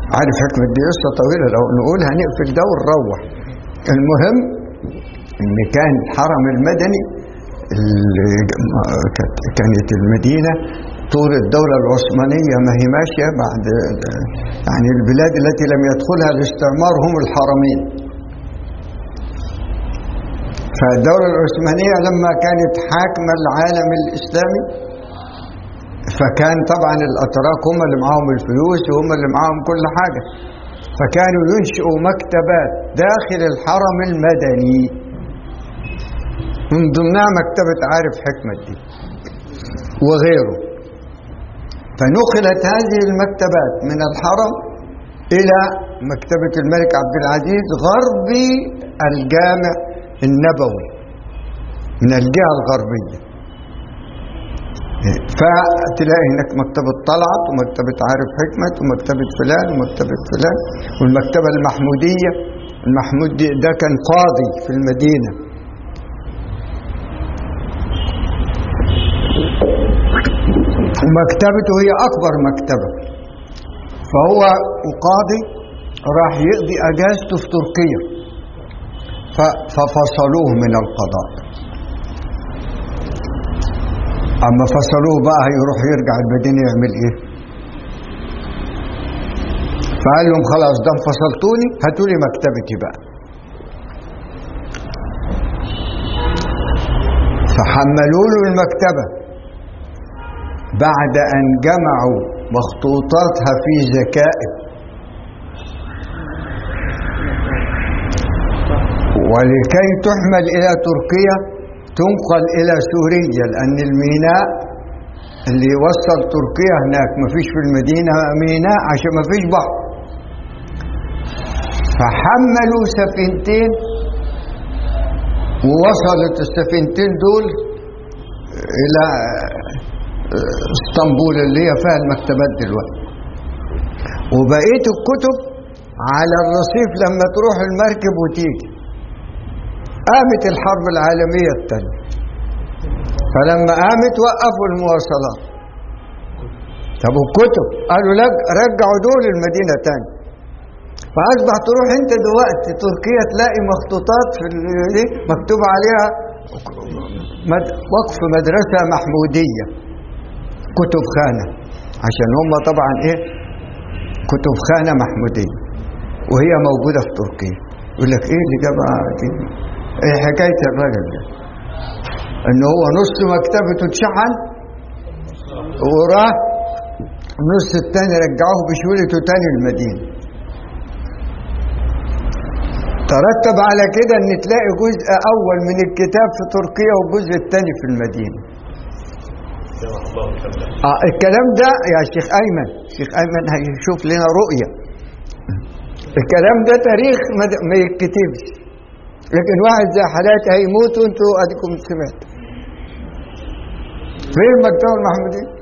عارف حكمة دي قصة طويلة لو نقولها نقفل ده ونروح المهم ان كان الحرم المدني اللي كانت المدينة طول الدولة العثمانية ما هي ماشية بعد يعني البلاد التي لم يدخلها الاستعمار هم الحرمين فالدولة العثمانية لما كانت حاكمة العالم الإسلامي فكان طبعا الأتراك هم اللي معاهم الفلوس وهم اللي معاهم كل حاجة فكانوا ينشئوا مكتبات داخل الحرم المدني من ضمنها مكتبة عارف حكمة دي وغيره فنقلت هذه المكتبات من الحرم إلى مكتبة الملك عبد العزيز غرب الجامع النبوي من الجهة الغربية فتلاقي هناك مكتبة طلعت ومكتبة عارف حكمة ومكتبة فلان ومكتبة فلان والمكتبة المحمودية المحمود ده كان قاضي في المدينة ومكتبته هي أكبر مكتبة فهو قاضي راح يقضي أجازته في تركيا ففصلوه من القضاء أما فصلوه بقى هيروح يرجع المدينة يعمل إيه فقال لهم خلاص ده فصلتوني هاتوا لي مكتبتي بقى فحملوا له المكتبة بعد أن جمعوا مخطوطاتها في ذكائب ولكي تحمل إلى تركيا تنقل إلى سوريا لأن الميناء اللي يوصل تركيا هناك ما فيش في المدينة ميناء عشان ما فيش بحر فحملوا سفينتين ووصلت السفينتين دول إلى اسطنبول اللي هي فيها المكتبات دلوقتي وبقية الكتب على الرصيف لما تروح المركب وتيجي قامت الحرب العالمية الثانية فلما قامت وقفوا المواصلات طب الكتب قالوا لك رجعوا دول المدينة تاني فأصبح تروح أنت دلوقتي تركيا تلاقي مخطوطات في دي مكتوب عليها وقف مدرسة محمودية كتب خانة عشان هم طبعا إيه كتب خانة محمودية وهي موجودة في تركيا يقول لك إيه اللي جابها دي ايه حكاية الراجل ده ان هو نص مكتبته اتشحن وراه النص التاني رجعوه بشولته تاني المدينة ترتب على كده ان تلاقي جزء اول من الكتاب في تركيا والجزء الثاني في المدينة آه الكلام ده يا شيخ ايمن شيخ ايمن هيشوف لنا رؤية الكلام ده تاريخ ما يتكتبش لكن واحد زي حالاتي هيموت وانتوا اديكم سمعت فين المكتبه المحموديه